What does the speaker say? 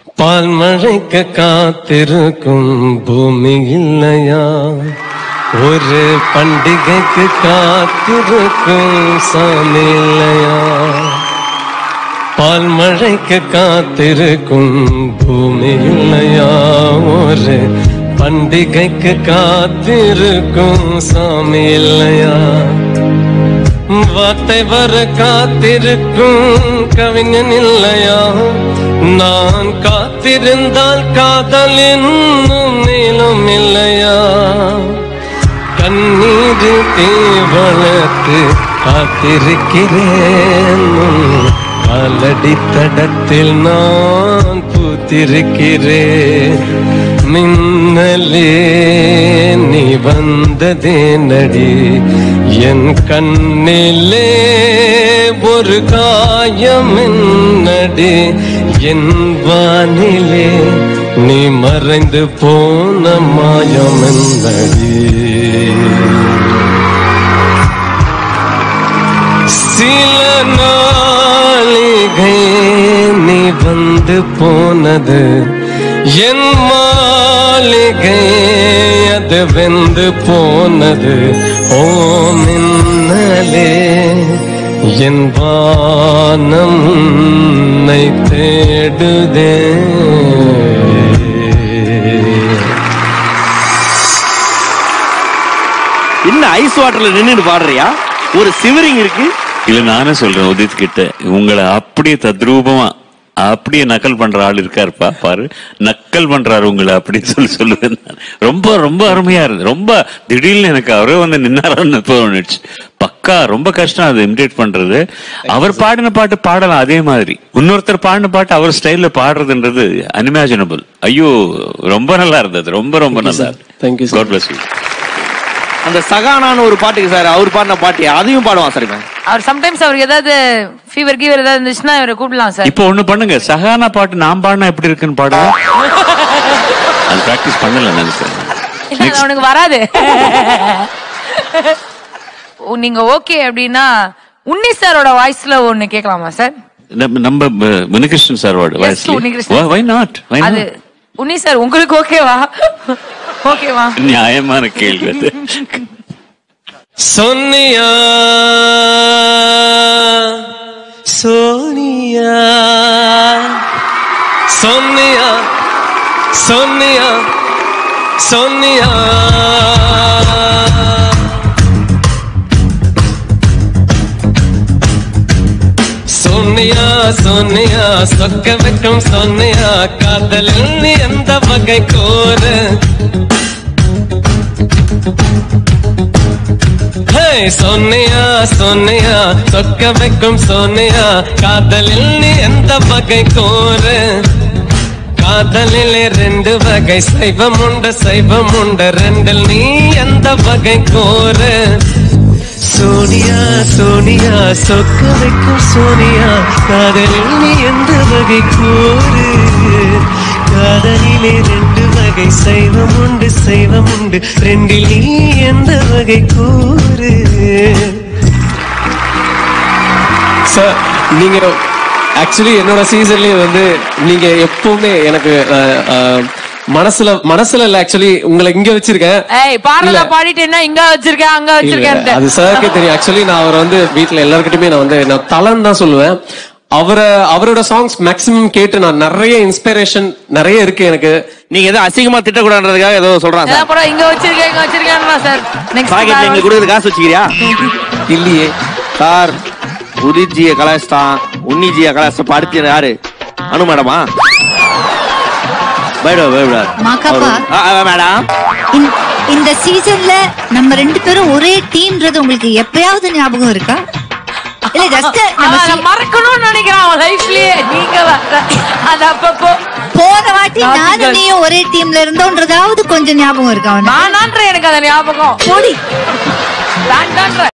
பால் மழைக்கு காத்திருக்கும் பூமி இல்லையா ஒரு பண்டிகைக்கு காத்திருக்கும் சாமி இல்லையா பால் மழைக்கு காத்திருக்கும் பூமி இல்லையா ஒரு பண்டிகைக்கு காத்திருக்கும் சாமி இல்லையா வார்த்தை வர காத்திருக்கும் கவிஞன் இல்லையா நான் காத்திருந்தால் காதல் இன்னும் நீளும் இல்லையா கண்ணீர் தீ வளர்த்து காத்திருக்கிறேன் உன் காலடி தடத்தில் நான் பூத்திருக்கிறேன் மின்னலே நீ வந்ததே நடி என் கண்ணிலே ஒரு காயம் நடி என் வானிலே நீ மறைந்து போன மாயம் நடி சில நாளிகை நீ வந்து போனது என் மாளிகை அது வெந்து போனது ஓ மின்னலே என் வானம் உன்னை தேடுதே என்ன ஐஸ் வாட்டர்ல நின்னுட்டு பாடுறியா ஒரு சிவரிங் இருக்கு இல்ல நானே சொல்றேன் உதித் கிட்ட உங்களை அப்படியே தத்ரூபமா அப்படியே நக்கல் பண்ற ஆள் இருக்காருப்பா பாரு நக்கல் பண்றாரு உங்களை அப்படின்னு சொல்லி சொல்லுவேன் நான். ரொம்ப ரொம்ப அருமையா இருந்து ரொம்ப திடீர்னு எனக்கு அவரே வந்து நின்னாரான்னு தோணுச்சு பக்கா ரொம்ப கஷ்டம் அது இமிடேட் பண்றது அவர் பாடின பாட்டு பாடலாம் அதே மாதிரி இன்னொருத்தர் பாடின பாட்டு அவர் ஸ்டைல்ல பாடுறதுன்றது அன்இமேஜினபிள் ஐயோ ரொம்ப நல்லா இருந்தது ரொம்ப ரொம்ப நல்லா Thank you, sir. God bless you. அந்த சகானான்னு ஒரு பாட்டுக்கு சார் அவர் பாடின பாட்டு அதையும் பாடுவான் சார் இவன் அவர் சம்டைம்ஸ் அவருக்கு ஏதாவது ஃபீவர் கீவர் ஏதாவது இருந்துச்சுன்னா இவரை கூப்பிடலாம் சார் இப்போ ஒண்ணு பண்ணுங்க சகானா பாட்டு நான் பாடினா எப்படி இருக்குன்னு பாடுங்க அது பிராக்டிஸ் பண்ணல நினைக்கிறேன் இல்ல, அது அவனுக்கு வராது ஓ, நீங்க ஓகே அப்படின்னா உன்னி சாரோட வாய்ஸ்ல ஒண்ணு கேட்கலாமா சார் நம்ம நம்ம ம- Munikrishnan sir ward Yes, Munikrishnan. Why not why அது உன்னி சார் உங்களுக்கு ஓகேவா ஓகேவா நியாயமான கேள்வி அது सोनिया सोनिया सोनिया सोनिया सोनिया சோனியா சோனியா சொக்க வைக்கும் சோனியா காதலில் நீ எந்த வகை கோரு ஹே, சோனியா சோனியா சொக்க வைக்கும் சோனியா காதலில் நீ எந்த வகை கோரு காதலிலே ரெண்டு வகை சைவம் உண்டு சைவம் உண்டு ரெண்டில் நீ எந்த வகை கோரு சோனியா சோனியா சொக்க வைக்கும் சோனியா காதலில் நீ எந்த வகை கோரு காதலிலே ரெண்டு வகை சைவம் உண்டு சைவம் உண்டு ரெண்டில் நீ எந்த வகை கூறு சார் நீங்க ஆக்சுவலி என்னோட சீசன்லயே வந்து நீங்க எப்பவுமே எனக்கு அஹ், அஹ், மனசுல மனசுல இல்ல ஆக்சுவலி உங்களை இங்க வச்சிருக்கேன் ஏய் இல்ல. பாடல பாடிட்டேன்னா இங்க வச்சிருக்கேன் அங்க இல்ல, வச்சிருக்கேன் அது சாருக்கே தெரியும் ஆக்சுவலி நான் அவர் வந்து வீட்ல எல்லாருக்கிட்டுமே நான் வந்து நான் தலன் தான் சொல்லுவேன் அவரை அவரோட சாங்ஸ் மேக்ஸிமம் கேட்டு நான் நிறைய இன்ஸ்பிரேஷன் நிறைய இருக்கு எனக்கு நீங்க ஏதோ அசிங்கமா திட்டக்கூடாதுன்றதுக்காக ஏதோ சொல்றான் சார் அப்புறம் இங்க வச்சிருக்கேன் இங்க வச்சிருக்கேன் சார் பாக்கெட்ல எங்களுக்கு நெக்ஸ்ட் கொடுக்குறது காசு வச்சுக்கிறியா இல்லையே சார் உதித்ஜிய கலாச்சிட்டான் உன்னிஜிய கலாச்சிட்ட அடுத்து யாரு அனு மேடமா பயடா பயடா மாக்காப்பா. மேடம் இந்த- இந்த சீசன்ல நம்ம ரெண்டு பேரும் ஒரே டீம்ன்றது உங்களுக்கு எப்பயாவது ஞாபகம் இருக்கா இல்ல ஜஸ்ட் நம்ம அவன் சி- மறக்கணும்னு நினைக்கிறான் அவன் லைஃப்லயே நீங்க வர அது அப்பப்போ போன வாட்டி Naughty நானும் girl. நீயும் ஒரே டீம்ல இருந்தோன்றதாவது கொஞ்சம் ஞாபகம் இருக்கா அவனுக்கு நானான்ற எனக்கு அந்த ஞாபகம் போடி வேண்டான்ற